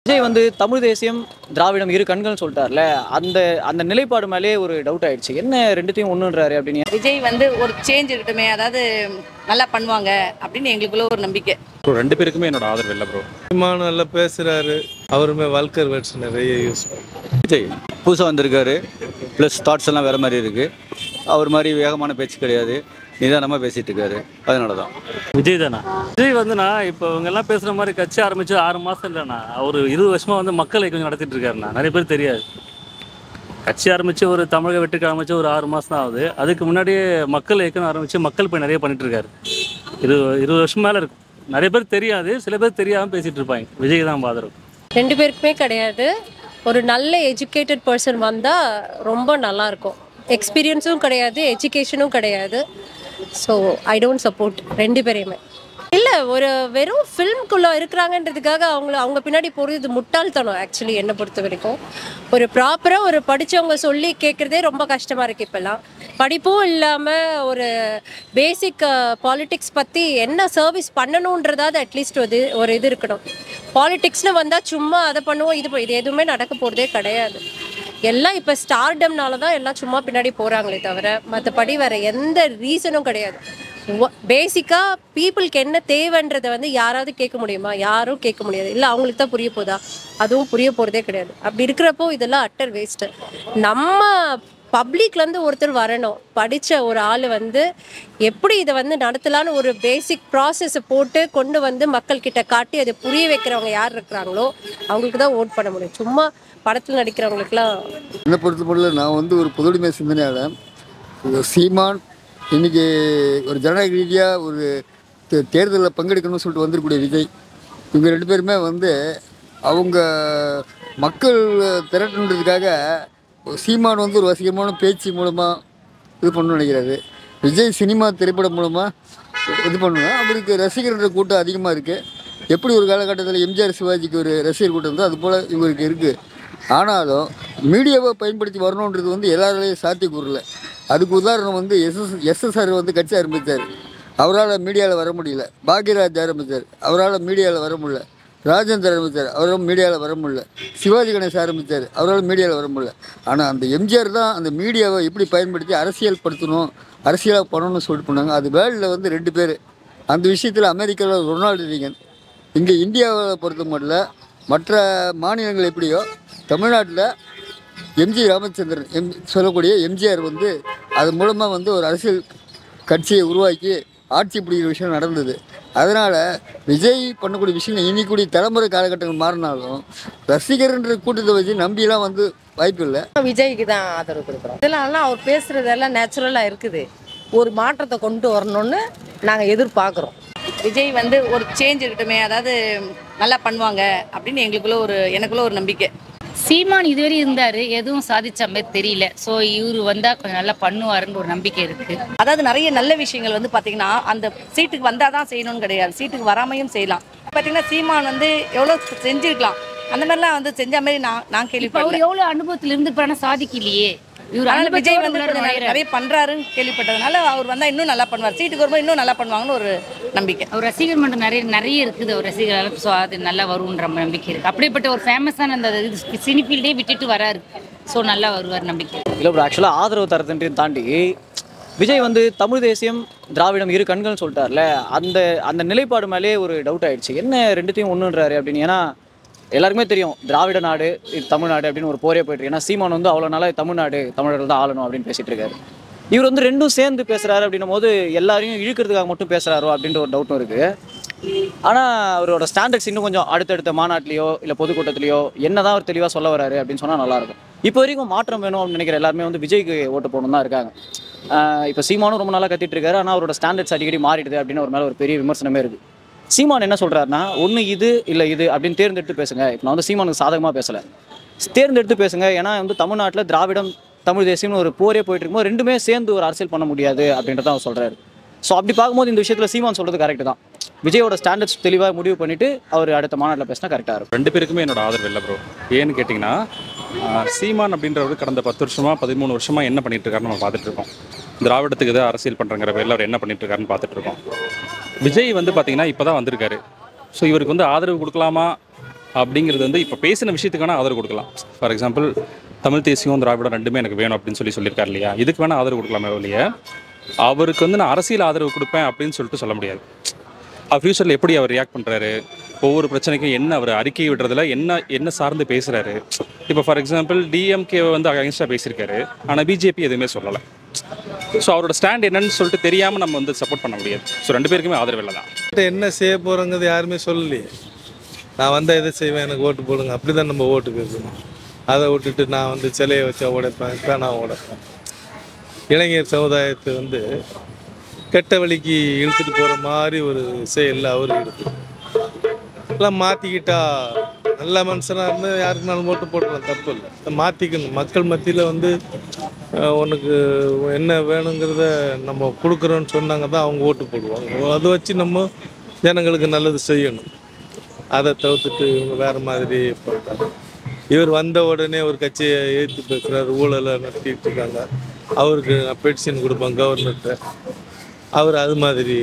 விஜய் வந்து தமிழ் தேசியம் திராவிடம் இரு கண்கள்னு சொல்லிட்டார்ல அந்த அந்த நிலைப்பாடு மேலே ஒரு டவுட் ஆயிடுச்சு என்ன ரெண்டுத்தையும் ஒன்றுன்றாரு அப்படின்னு விஜய் வந்து ஒரு சேஞ்ச் இருக்கட்டுமே அதாவது நல்லா பண்ணுவாங்க அப்படின்னு எங்களுக்குள்ள ஒரு நம்பிக்கை ப்ரோ ரெண்டு பேருக்குமே என்னோட ஆதரவு இல்லை ப்ரோ விமானம் நல்லா பேசுறாரு அவருமே வல்கர் வேர்ட்ஸ் நிறைய யூஸ் பண்ணுறாரு விஜய் புதுசாக வந்திருக்காரு ப்ளஸ் தாட்ஸ் எல்லாம் வேறு மாதிரி இருக்குது அவர் மாதிரி வேகமான பேச்சு கிடையாது நிதானமாக பேசிகிட்டு இருக்காரு அதனால தான் விஜய் தானா விஜய் வந்துண்ணா இப்போ இவங்க எல்லாம் பேசுற மாதிரி கட்சி ஆரம்பிச்சு ஆறு மாசம் இல்லைண்ணா அவர் இருபது வருஷமா வந்து மக்களை கொஞ்சம் நடத்திட்டு இருக்காருண்ணா நிறைய பேர் தெரியாது கட்சி ஆரம்பிச்சு ஒரு தமிழக வெற்றிக்கு ஆரம்பிச்சு ஒரு ஆறு மாசம் தான் ஆகுது அதுக்கு முன்னாடியே மக்கள் இயக்கம் ஆரம்பிச்சு மக்கள் போய் நிறைய பண்ணிட்டு இருக்காரு இரு இருபது வருஷம் மேல இருக்கும் நிறைய பேர் தெரியாது சில பேர் தெரியாம பேசிட்டு இருப்பாங்க விஜய் தான் ஆதரவு ரெண்டு பேருக்குமே கிடையாது ஒரு நல்ல எஜுகேட்டட் பர்சன் வந்தால் ரொம்ப நல்லா இருக்கும் எக்ஸ்பீரியன்ஸும் கிடையாது எஜுகேஷனும் கிடையாது ஸோ ஐ டோன்ட் சப்போர்ட் ரெண்டு பேரையுமே இல்லை ஒரு வெறும் ஃபில்ம்குள்ளே இருக்கிறாங்கன்றதுக்காக அவங்கள அவங்க பின்னாடி போகிறது இது முட்டாள்தனம் ஆக்சுவலி என்னை பொறுத்த வரைக்கும் ஒரு ப்ராப்பராக ஒரு படித்தவங்க சொல்லி கேட்குறதே ரொம்ப கஷ்டமாக இருக்குது இப்போல்லாம் படிப்பும் இல்லாமல் ஒரு பேசிக் பாலிடிக்ஸ் பற்றி என்ன சர்வீஸ் பண்ணணுன்றதாவது அட்லீஸ்ட் ஒரு ஒரு இது இருக்கணும் பாலிடிக்ஸ்னு வந்தால் சும்மா அதை பண்ணுவோம் இது ப- இது எதுவுமே நடக்க போகிறதே கிடையாது எல்லாம் இப்போ ஸ்டார்டம்னால தான் எல்லாம் சும்மா பின்னாடி போகிறாங்களே தவிர மற்றபடி வேறு எந்த ரீசனும் கிடையாது பேசிக்காக பீப்புளுக்கு என்ன தேவைன்றதை வந்து யாராவது கேட்க முடியுமா யாரும் கேட்க முடியாது இல்லை அவங்களுக்கு தான் புரிய போதா அதுவும் புரிய போகிறதே கிடையாது அப்படி இருக்கிறப்போ இதெல்லாம் அட்டர் வேஸ்ட்டு நம்ம பப்ளிக்லேருந்து ஒருத்தர் வரணும் படித்த ஒரு ஆள் வந்து எப்படி இதை வந்து நடத்தலான்னு ஒரு பேசிக் ப்ராசஸை போட்டு கொண்டு வந்து மக்கள்கிட்ட காட்டி அதை புரிய வைக்கிறவங்க யார் இருக்கிறாங்களோ அவங்களுக்கு தான் ஓட் பண்ண முடியும் சும்மா படத்தில் நடிக்கிறவங்களுக்குலாம் என்னை பொறுத்த மட்டும் நான் வந்து ஒரு பொதுவுடைமை சிந்தனையாளர் இது சீமான் இன்னைக்கு ஒரு ஜனநாயக ரீதியாக ஒரு தே- தேர்தலில் பங்கெடுக்கணும்னு சொல்லிட்டு வந்திருக்கக்கூடிய விஜய் இவங்க ரெண்டு பேருமே வந்து அவங்க மக்கள் திரட்டுன்றதுக்காக சீமான் வந்து ஒரு வசீகரமான பேச்சு மூலமாக இது பண்ணணும்னு நினைக்கிறாரு விஜய் சினிமா திரைப்படம் மூலமாக இது பண்ணுவேன் அவருக்கு ரசிகர்ன்ற கூட்டம் அதிகமாக இருக்குது எப்படி ஒரு காலகட்டத்தில் எம்ஜிஆர் சிவாஜிக்கு ஒரு ரசிகர் கூட்டம் இருந்தோ அது போல் இவருக்கு இருக்குது ஆனாலும் மீடியாவை பயன்படுத்தி வரணுன்றது வந்து எல்லாராலையும் சாத்தியக்கூறல அதுக்கு உதாரணம் வந்து எஸ்எஸ் எஸ்எஸ்ஆர் வந்து கட்சி ஆரம்பித்தார் அவரால் மீடியாவில் வர முடியல பாக்யராஜ் ஆரம்பித்தார் அவரால் மீடியாவில் வர முடியல ராஜேந்தர் ஆரம்பித்தார் அவரால் மீடியாவில் வர முடியல சிவாஜி கணேஷ் ஆரம்பித்தார் அவரால் மீடியாவில் வர முடியல ஆனால் அந்த எம்ஜிஆர் தான் அந்த மீடியாவை எப்படி பயன்படுத்தி அரசியல் படுத்தணும் அரசியலாக பண்ணணும்னு சொல்லிட்டு பண்ணாங்க அது வேர்ல்டில் வந்து ரெண்டு பேர் அந்த விஷயத்தில் அமெரிக்காவில் ரொனால்டு ரீகன் இங்கே இந்தியாவை பொறுத்த மட்டும் மற்ற மாநிலங்கள் எப்படியோ தமிழ்நாட்டில் எம்ஜி ராமச்சந்திரன் எம் சொல்லக்கூடிய எம்ஜிஆர் வந்து அது மூலமாக வந்து ஒரு அரசியல் கட்சியை உருவாக்கி ஆட்சி பிடிக்கிற விஷயம் நடந்தது அதனால் விஜய் பண்ணக்கூடிய விஷயங்கள் இனிக்கூடிய தலைமுறை காலகட்டங்கள் மாறினாலும் ரசிகர்ன்ற கூட்டத்தை வச்சு நம்பியெல்லாம் வந்து வாய்ப்பு இல்லை விஜய்க்கு தான் ஆதரவு கொடுக்குறோம் இதெல்லாம் அவர் பேசுறதெல்லாம் நேச்சுரலாக இருக்குது ஒரு மாற்றத்தை கொண்டு வரணும்னு நாங்கள் எதிர்பார்க்குறோம் விஜய் வந்து ஒரு சேஞ்ச் இருக்கட்டுமே அதாவது நல்லா பண்ணுவாங்க அப்படின்னு எங்களுக்குள்ள ஒரு எனக்குள்ள ஒரு நம்பிக்கை சீமான் இதுவரை இருந்தாரு எதுவும் சாதிச்ச மாதிரி தெரியல ஸோ இவர் வந்தா கொஞ்சம் நல்லா பண்ணுவாருன்னு ஒரு நம்பிக்கை இருக்கு அதாவது நிறைய நல்ல விஷயங்கள் வந்து பார்த்தீங்கன்னா அந்த சீட்டுக்கு வந்தால் தான் செய்யணும்னு கிடையாது சீட்டுக்கு வராமையும் செய்யலாம் பார்த்தீங்கன்னா சீமான் வந்து எவ்வளோ செஞ்சிருக்கலாம் அந்த மாதிரிலாம் வந்து செஞ்ச மாதிரி நான் நான் இப்போ அவர் கேள்விப்பட்டேன் எவ்வளவு அனுபவத்துல இருந்து சாதிக்கலையே இவர் அதனால விஜய் வந்து அனுபவத்தோட கொஞ்சம் நுழையிறாரு. நிறைய பண்றாருன்னு கேள்விப்பட்டதுனால அவர் வந்தா இன்னும் நல்லா பண்ணுவார் சீட்டுக்கு வரும்போது இன்னும் நல்லா பண்ணுவாங்கன்னு ஒரு நம்பிக்கை அவர் ரசிகர் மன்றம் நிறைய நிறைய இருக்குது அவர் ரசிகர்கள் ஸோ அது நல்லா வரும்ன்ற நம்பிக்கை இருக்கு அப்படிப்பட்ட ஒரு ஃபேமஸான அந்த இது சினி ஃபீல்டே விட்டுட்டு வராரு ஸோ நல்லா வருவார் நம்பிக்கை இருக்கு. இல்லை ப்ரோ ஆக்சுவலாக ஆதரவு தரதுன்றையும் தாண்டி விஜய் வந்து தமிழ் தேசியம் திராவிடம் இரு கண்கள்னு சொல்லிட்டார்ல அந்த அந்த நிலைப்பாடு மேலே ஒரு டவுட் ஆயிடுச்சு என்ன ரெண்டுத்தையும் ஒன்றுன்றாரு அப்படின்னு ஏன்னா எல்லாருக்குமே தெரியும் திராவிட நாடு இது தமிழ்நாடு அப்படின்னு ஒரு போரே போயிட்டு இருக்கு ஏன்னா சீமான் வந்து அவ்வளோ நாளாக தமிழ்நாடு தமிழர்கள் தான் ஆளணும் அப்படின்னு பேசிட்டு இருக்காரு இவர் வந்து ரெண்டும் சேர்ந்து பேசுறாரு அப்படின்னும் போது எல்லாரையும் இழுக்கிறதுக்காக மட்டும் பேசுறாரோ அப்படின்ற ஒரு டவுட்டும் இருக்கு ஆனால் அவரோட ஸ்டாண்டர்ட்ஸ் இன்னும் கொஞ்சம் அடுத்தடுத்த மாநாட்டிலையோ இல்லை பொதுக்கூட்டத்திலையோ என்னதான் அவர் தெளிவாக சொல்ல வராரு அப்படின்னு சொன்னால் நல்லாயிருக்கும் இப்போ வரைக்கும் மாற்றம் வேணும் அப்படின்னு நினைக்கிற எல்லாருமே வந்து விஜய்க்கு ஓட்டு போடணும் தான் இருக்காங்க இப்போ சீமானும் ரொம்ப நாளாக கத்திட்டு இருக்காரு ஆனால் அவரோட ஸ்டாண்டர்ட்ஸ் அடிக்கடி மாறிடுது அப்படின்னு ஒரு மேலே ஒரு பெரிய விமர்சனமே இருக்குது சீமான் என்ன சொல்கிறாருன்னா ஒன்று இது இல்லை இது அப்படின்னு தேர்ந்தெடுத்து பேசுங்க இப்போ நான் வந்து சீமானுக்கு சாதகமாக பேசலை தேர்ந்தெடுத்து பேசுங்க ஏன்னா வந்து தமிழ்நாட்டில் திராவிடம் தமிழ் தேசியம்னு ஒரு போரே போயிட்டு இருக்கும்போது ரெண்டுமே சேர்ந்து ஒரு அரசியல் பண்ண முடியாது அப்படின்றத அவர் சொல்கிறாரு ஸோ அப்படி பார்க்கும்போது இந்த விஷயத்தில் சீமான் சொல்கிறது கரெக்ட் தான் விஜயோட ஸ்டாண்டர்ட்ஸ் தெளிவாக முடிவு பண்ணிட்டு அவர் அடுத்த மாநாட்டில் பேசினா கரெக்டாக இருக்கும் ரெண்டு பேருக்குமே என்னோட ஆதரவு இல்லை ப்ரோ ஏன்னு கேட்டிங்கன்னா ஆஹ், சீமான் அப்படின்றவர் கடந்த பத்து வருஷமா பதிமூணு வருஷமா என்ன பண்ணிட்டு இருக்காருன்னு நம்ம பார்த்துட்டு இருக்கோம் திராவிடத்துக்கு எதாவது அரசியல் பண்ணுறங்கிற பேரில் அவர் என்ன பண்ணிட்டு இருக்காருன்னு பார்த்துட்டு இருக்கோம் விஜய் வந்து பார்த்தீங்கன்னா இப்போ தான் வந்திருக்காரு ஸோ இவருக்கு வந்து ஆதரவு கொடுக்கலாமா அப்படிங்கிறது வந்து இப்போ பேசின விஷயத்துக்கான ஆதரவு கொடுக்கலாம் ஃபார் எக்ஸாம்பிள் தமிழ் தேசியம் திராவிடம் ரெண்டுமே எனக்கு வேணும் அப்படின்னு சொல்லி சொல்லியிருக்காரு இல்லையா இதுக்கு வேணால் ஆதரவு கொடுக்கலாமே ஒழிய அவருக்கு வந்து நான் அரசியல் ஆதரவு கொடுப்பேன் அப்படின்னு சொல்லிட்டு சொல்ல முடியாது அவர் ஃப்யூச்சரில் எப்படி அவர் ரியாக்ட் பண்ணுறாரு ஒவ்வொரு பிரச்சனைக்கும் என்ன அவர் அறிக்கை விடுறதுல என்ன என்ன சார்ந்து பேசுகிறாரு இப்போ ஃபார் எக்ஸாம்பிள் டிஎம்கே வந்து அகைன்ஸ்டாக பேசியிருக்காரு ஆனால் பிஜேபி எதுவுமே சொல்லலை ஸோ அவரோட ஸ்டாண்ட் என்னன்னு சொல்லிட்டு தெரியாமல் நம்ம வந்து சப்போர்ட் பண்ண முடியாது ஸோ ரெண்டு பேருக்குமே ஆதரவு இல்லை தான் என்ன செய்ய போகிறோங்கிறது யாருமே சொல்லலையே நான் வந்தால் எதை செய்வேன் எனக்கு ஓட்டு போடுங்க அப்படி தான் நம்ம ஓட்டு கேட்கணும் அதை விட்டுட்டு நான் வந்து சிலையை வச்சா உடைப்பேன் பேனா உடைப்பேன் இளைஞர் சமுதாயத்தை வந்து கெட்ட வழிக்கு இழுத்துட்டு போகிற மாதிரி ஒரு செயல் அவர் இருக்கு எல்லாம் மாற்றிக்கிட்டா நல்ல மனுஷனாக இருந்து யாருக்குனாலும் ஓட்டு போடலாம் தப்பு இல்லை மாற்றிக்கணும் மக்கள் மத்தியில் வந்து அஹ், உனக்கு என்ன வேணுங்கிறத நம்ம கொடுக்குறோன்னு சொன்னாங்க தான் அவங்க ஓட்டு போடுவாங்க அதை வச்சு நம்ம ஜனங்களுக்கு நல்லது செய்யணும் அதை தவிர்த்துட்டு இவங்க வேறு மாதிரி பண்ணுறாங்க இவர் வந்த உடனே ஒரு கட்சியை ஏற்றி பேசுகிறார் ஊழலை நடத்திட்டு இருக்காங்க அவருக்கு நான் பெட்டிஷன் கொடுப்பேன் கவர்னர்கிட்ட அவர் அது மாதிரி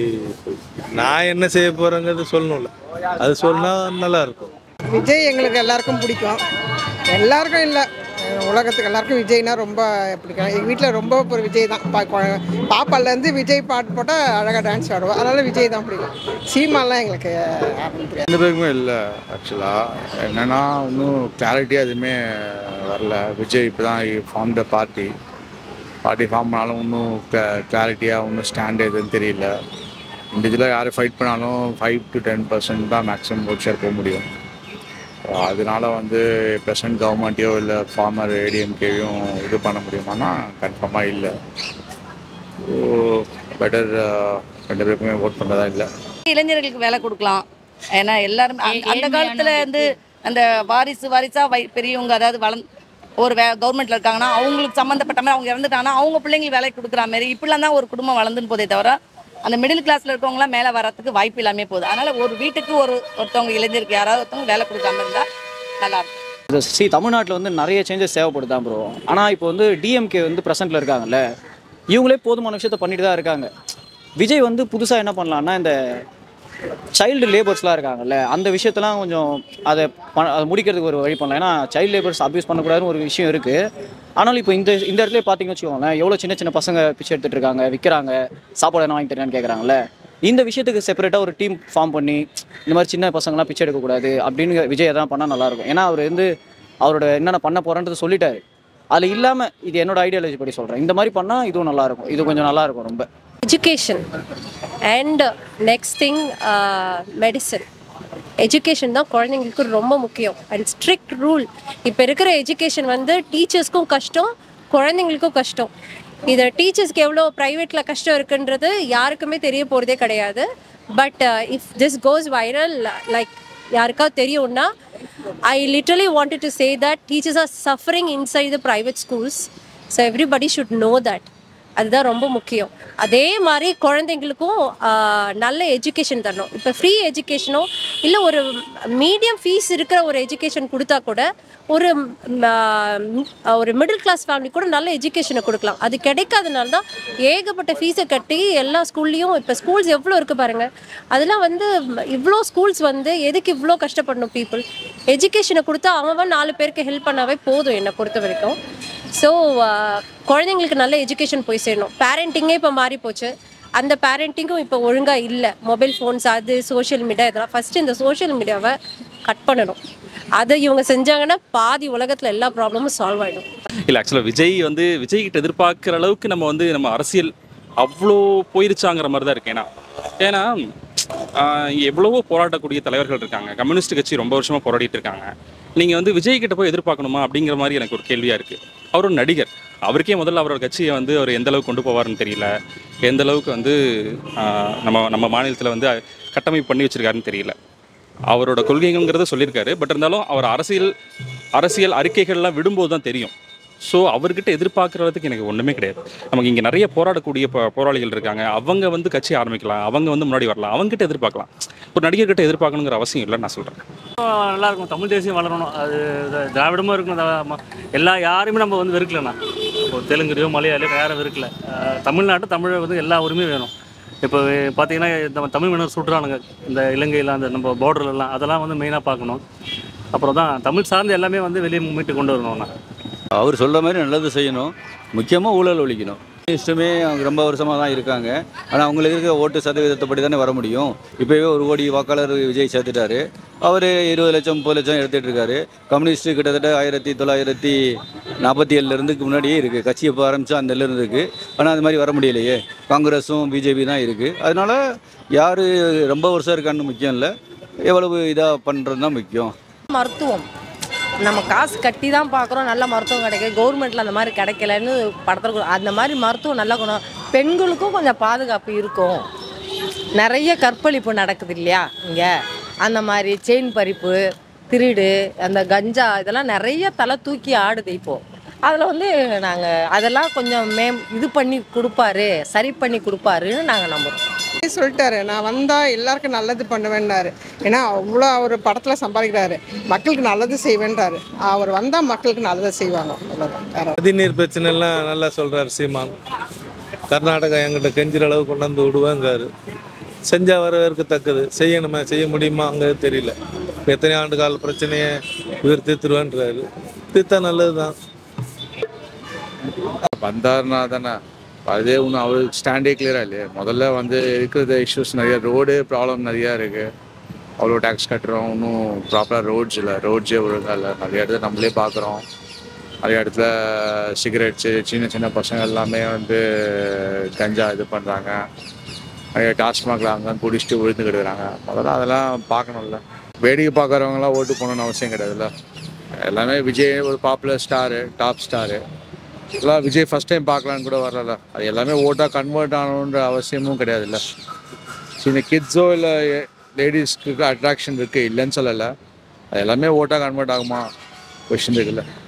நான் என்ன செய்ய போகிறேங்கிறது சொல்லணும்ல அது சொன்னால் நல்லா இருக்கும் விஜய் எங்களுக்கு எல்லாருக்கும் பிடிக்கும் எல்லாருக்கும் இல்லை உலகத்துக்கு எல்லாருக்கும் விஜய்னா ரொம்ப பிடிக்கும் எங்கள் வீட்டில் ரொம்ப ஒரு விஜய் தான் பா கொ- பாப்பாலேருந்து விஜய் பாட்டு போட்டால் அழகாக டான்ஸ் ஆடுவோம் அதனால் விஜய் தான் பிடிக்கும் சீமாலாம் எங்களுக்கு யாருன்னு தெரியாது ரெண்டு பேருக்குமே இல்லை ஆக்சுவலாக என்னென்னா இன்னும் கிளாரிட்டியாக எதுவுமே வரல விஜய் இப்போ தான் form the party party form பண்ணாலும் இன்னும் கிளாரிட்டியாக இன்னும் ஸ்டாண்ட் எதுன்னு தெரியல இண்டிவிஜுவலாக யார் ஃபைட் பண்ணாலும் ஃபைவ் டு டென் பர்சன்ட் தான் மேக்ஸிமம் ஓட் ஷேர் போக முடியும் அதனால வந்து ப்ரெசன்ட் கவர்மெண்ட்டையோ இல்லை ஃபார்மர் ஏடிஎம்கேயும் இது பண்ண முடியுமானா கன்ஃபார்மாக இல்லை ஸோ பெட்டர் ரெண்டு பேருக்குமே ஓட் பண்ணுறதா இல்லை இளைஞர்களுக்கு வேலை கொடுக்கலாம் ஏன்னா எல்லாரும் அந்த- அந்த காலத்துல வந்து அந்த வாரிசு வாரிசா வை பெரியவங்க அதாவது வளர்ந்து ஒரு வே கவர்மெண்ட்ல இருக்காங்கன்னா அவங்களுக்கு சம்மந்தப்பட்ட மாதிரி அவங்க இறந்துட்டாங்கன்னா அவங்க பிள்ளைங்களுக்கு வேலை கொடுக்குற மாதிரி இப்படிலாம் தான் ஒரு குடும்பம் வளர்ந்துன்னு போதே தவிர அந்த மிடில் கிளாஸ்ல இருக்கவங்களாம் மேலே வரத்துக்கு வாய்ப்பு இல்லாமே போகுது அதனால ஒரு வீட்டுக்கு ஒரு ஒருத்தவங்க இளைஞருக்கு யாராவது ஒருத்தவங்க வேலை கொடுக்காம இருந்தா நல்லா இருக்கும் இது சி தமிழ்நாட்டில் வந்து நிறைய சேஞ்சஸ் தேவைப்படுது தான் ப்ரோ ஆனால் இப்போ வந்து டிஎம்கே வந்து ப்ரெசென்ட்டில் இருக்காங்கல்ல இவங்களே போதுமான விஷயத்த பண்ணிட்டு தான் இருக்காங்க விஜய் வந்து புதுசாக என்ன பண்ணலான்னா இந்த சைல்டு லேபர்ஸ்லாம் இருக்காங்கல்ல அந்த விஷயத்தெல்லாம் கொஞ்சம் அதை ப- அதை முடிக்கிறதுக்கு ஒரு வழி பண்ணலாம் ஏன்னா சைல்டு லேபர்ஸ் அப்யூஸ் பண்ணக்கூடாதுன்னு ஒரு விஷயம் இருக்குது ஆனாலும் இப்போ இந்த இந்த இடத்துல பார்த்தீங்கன்னு வச்சுக்கோங்களேன் எவ்வளோ சின்ன சின்ன பசங்க பிச்சை எடுத்துட்டு இருக்காங்க விற்கிறாங்க சாப்பாடு என்ன வாங்கி தரேன்னு கேட்குறாங்கல்ல இந்த விஷயத்துக்கு செப்பரேட்டாக ஒரு டீம் ஃபார்ம் பண்ணி இந்த மாதிரி சின்ன பசங்களாம் பிச்சை எடுக்கக்கூடாது அப்படின்னு விஜய் எதாவது பண்ணால் நல்லாயிருக்கும் ஏன்னா அவர் வந்து அவரோட என்னென்ன பண்ண போகிறேன்றது சொல்லிட்டாரு அதில் இல்லாமல் இது என்னோட ஐடியாலஜி படி சொல்கிறேன் இந்த மாதிரி பண்ணால் இதுவும் நல்லாயிருக்கும் இது கொஞ்சம் நல்லாயிருக்கும் ரொம்ப education and next thing medicine education தான் குழந்தைங்களுக்கு ரொம்ப முக்கியம் அண்ட் ஸ்ட்ரிக்ட் ரூல் இப்போ இருக்கிற எஜுகேஷன் வந்து டீச்சர்ஸ்க்கும் கஷ்டம் குழந்தைங்களுக்கும் கஷ்டம் இதை டீச்சர்ஸ்க்கு எவ்வளோ ப்ரைவேட்டில் கஷ்டம் இருக்குன்றது யாருக்குமே தெரிய போகிறதே கிடையாது but if this goes viral like யாருக்காவது தெரியும்னா I literally wanted to say that teachers are suffering inside the private schools so everybody should know that அதுதான் ரொம்ப முக்கியம் அதே மாதிரி குழந்தைங்களுக்கும் ஆஹ், நல்ல எஜுகேஷன் தரணும் இப்போ ஃப்ரீ எஜுகேஷனோ இல்லை ஒரு மீடியம் ஃபீஸ் இருக்கிற ஒரு எஜுகேஷன் கொடுத்தா கூட ஒரு ம், ஆஹ், ஒரு மிடில் கிளாஸ் ஃபேமிலி கூட நல்ல எஜுகேஷனை கொடுக்கலாம் அது கிடைக்காதனால தான் ஏகப்பட்ட ஃபீஸை கட்டி எல்லா ஸ்கூல்லையும் இப்போ ஸ்கூல்ஸ் எவ்வளோ இருக்குது பாருங்கள் அதெல்லாம் வந்து இவ்வளோ ஸ்கூல்ஸ் வந்து எதுக்கு இவ்வளோ கஷ்டப்படணும் பீப்புள் எஜுகேஷனை கொடுத்தா அவன் நாலு பேருக்கு ஹெல்ப் பண்ணாவே போதும் என்னை பொறுத்த வரைக்கும் ஸோ குழந்தைங்களுக்கு நல்ல எஜுகேஷன் போய் சேரணும் பேரண்டிங்கே இப்போ மாறி போச்சு அந்த பேரண்டிங்கும் இப்போ ஒழுங்காக இல்லை மொபைல் ஃபோன்ஸ் அது சோஷியல் மீடியா இதெல்லாம் ஃபஸ்ட்டு இந்த சோஷியல் மீடியாவை கட் பண்ணணும் அதை இவங்க செஞ்சாங்கன்னா பாதி உலகத்தில் எல்லா ப்ராப்ளமும் சால்வ் ஆகிடும் இல்லை ஆக்சுவலாக விஜய் வந்து விஜய் கிட்ட எதிர்பார்க்குற அளவுக்கு நம்ம வந்து நம்ம அரசியல் அவ்வளோ போயிருச்சாங்கிற மாதிரி தான் இருக்கு ஏன்னா ஏன்னா ஆஹ், எவ்வளவோ போராட்டக்கூடிய தலைவர்கள் இருக்காங்க கம்யூனிஸ்ட் கட்சி ரொம்ப வருஷமாக போராடிட்டு இருக்காங்க நீங்கள் வந்து விஜய் கிட்ட போய் எதிர்பார்க்கணுமா அப்படிங்கிற மாதிரி எனக்கு ஒரு கேள்வியாக இருக்குது அவர் ஒரு நடிகர் அவருக்கே முதல்ல அவரோட கட்சியை வந்து அவர் எந்த அளவுக்கு கொண்டு போவாருன்னு தெரியல எந்த அளவுக்கு வந்து ஆஹ், நம்ம நம்ம மாநிலத்தில் வந்து கட்டமைப்பு பண்ணி வச்சிருக்காருன்னு தெரியல அவரோட கொள்கைங்கிறத சொல்லியிருக்காரு பட் இருந்தாலும் அவர் அரசியல் அரசியல் அறிக்கைகள்லாம் விடும்போது தான் தெரியும் ஸோ அவர்கிட்ட எதிர்பார்க்கறதுக்கு எனக்கு ஒன்றுமே கிடையாது நமக்கு இங்கே நிறைய போராடக்கூடிய போ- போராளிகள் இருக்காங்க அவங்க வந்து கட்சி ஆரம்பிக்கலாம் அவங்க வந்து முன்னாடி வரலாம் அவங்ககிட்ட எதிர்பார்க்கலாம் ஒரு நடிகர்கிட்ட எதிர்பார்க்கணுங்கிற அவசியம் இல்லைன்னு நான் சொல்கிறேன் நல்லா இருக்கும் தமிழ் தேசியம் வளரணும் அது இது திராவிடமும் இருக்கும் த- ம- எல்லா யாரையுமே நம்ம வந்து வெறுக்கலண்ணா இப்போ தெலுங்குலையோ மலையாளியோ யாரும் வெறுக்கல அஹ் தமிழ்நாட்டு தமிழை வந்து எல்லா உரிமையும் வேணும் இப்போ பார்த்தீங்கன்னா இந்த தமிழ் மன்னர் சுடுறானுங்க இந்த இலங்கையில் அந்த நம்ம borderல எல்லாம் அதெல்லாம் வந்து மெயினாக பார்க்கணும் அப்புறம் தான் தமிழ் சார்ந்து எல்லாமே வந்து வெளியே மீட்டு கொண்டு வரணும்ண்ணா அவர் சொல்கிற மாதிரி நல்லது செய்யணும் முக்கியமாக ஊழல் ஒழிக்கணும் இஷ்டமே அவங்க ரொம்ப வருஷமாக தான் இருக்காங்க ஆனால் அவங்களுக்கு இருக்க ஓட்டு சதவீதத்தை படி தானே வர முடியும் இப்போவே ஒரு கோடி வாக்காளர் விஜய் சேர்த்துட்டாரு அவர் இருபது லட்சம் முப்பது லட்சம் எடுத்துகிட்டு இருக்காரு கம்யூனிஸ்ட் கிட்டத்தட்ட ஆயிரத்தி தொள்ளாயிரத்தி நாற்பத்தி ஏழுலேருந்துக்கு முன்னாடியே இருக்குது கட்சி எப்போ ஆரம்பித்தா அந்த இருந்து இருக்குது ஆனால் அது மாதிரி வர முடியலையே காங்கிரஸும் பிஜேபி தான் இருக்குது அதனால் யார் ரொம்ப வருஷம் இருக்கான்னு முக்கியம் இல்லை எவ்வளவு இதாக பண்ணுறது தான் முக்கியம் மருத்துவம் நம்ம காசு கட்டி தான் பார்க்குறோம் நல்ல மருத்துவம் கிடைக்குது கவர்மெண்ட்டில் அந்த மாதிரி கிடைக்கலன்னு படத்தில் அந்த மாதிரி மருத்துவம் நல்லா குணம் பெண்களுக்கும் கொஞ்சம் பாதுகாப்பு இருக்கும் நிறைய கற்பழிப்பு நடக்குது இல்லையா இங்கே அந்த மாதிரி செயின் பறிப்பு திருடு அந்த கஞ்சா இதெல்லாம் நிறைய தலை தூக்கி ஆடுது இப்போது அதில் வந்து நாங்கள் அதெல்லாம் கொஞ்சம் மே இது பண்ணி கொடுப்பாரு சரி பண்ணி கொடுப்பாருன்னு நாங்கள் நம்புகிறோம் சொல்லிட்டாரு நான் வந்தால் எல்லாருக்கும் நல்லது பண்ணுவேன்னாரு ஏன்னா அவ்வளோ அவர் படத்தில் சம்பாதிக்கிறாரு மக்களுக்கு நல்லது செய்வேன்றாரு அவர் வந்தால் மக்களுக்கு நல்லது செய்வாங்க அவ்வளோதான் வேற நதிநீர் பிரச்சனை எல்லாம் நல்லா சொல்றாரு சீமான் கர்நாடகா எங்கிட்ட கெஞ்சிற அளவு கொண்டாந்து விடுவேங்காரு செஞ்சா வரவேற்கத்தக்கது செய்யணுமா செய்ய முடியுமாங்கிறது தெரியல இப்ப எத்தனை ஆண்டு கால பிரச்சனையை இவர் தீர்த்துருவேன்றாரு தீர்த்தா நல்லதுதான் வந்தாருன்னா தானே அதே ஒன்றும் அவர் ஸ்டாண்டே கிளியராக இல்லையே முதல்ல வந்து இருக்கிற இஷ்யூஸ் நிறைய ரோடு ப்ராப்ளம் நிறையா இருக்குது அவ்வளோ டேக்ஸ் கட்டுறோம் இன்னும் ப்ராப்பராக ரோட்ஸ் இல்லை ரோட்ஸே ஒழுங்காக இல்லை நிறைய இடத்துல நம்மளே பார்க்குறோம் நிறைய இடத்துல சிகரெட்ஸு சின்ன சின்ன பசங்க எல்லாமே வந்து கஞ்சா இது பண்ணுறாங்க நிறைய டாஸ்மாகில் அங்கே குடிச்சிட்டு விழுந்து கிடக்குறாங்க முதல்ல அதெல்லாம் பார்க்கணும்ல வேடிக்கை பார்க்குறவங்களாம் ஓட்டு போகணுன்னு அவசியம் கிடையாதுல்ல எல்லாமே விஜய் ஒரு பாப்புலர் ஸ்டாரு டாப் ஸ்டாரு இதெல்லாம் விஜய் ஃபர்ஸ்ட் டைம் பார்க்கலான்னு கூட வரல அது எல்லாமே ஓட்டாக கன்வெர்ட் ஆகணுன்ற அவசியமும் கிடையாதுல்ல சின்ன கிட்ஸோ இல்லை லேடிஸ்க்கு அட்ராக்ஷன் இருக்குது இல்லைன்னு சொல்லலை அது எல்லாமே ஓட்டாக கன்வெர்ட் ஆகுமா கொஷின் இருக்குல்ல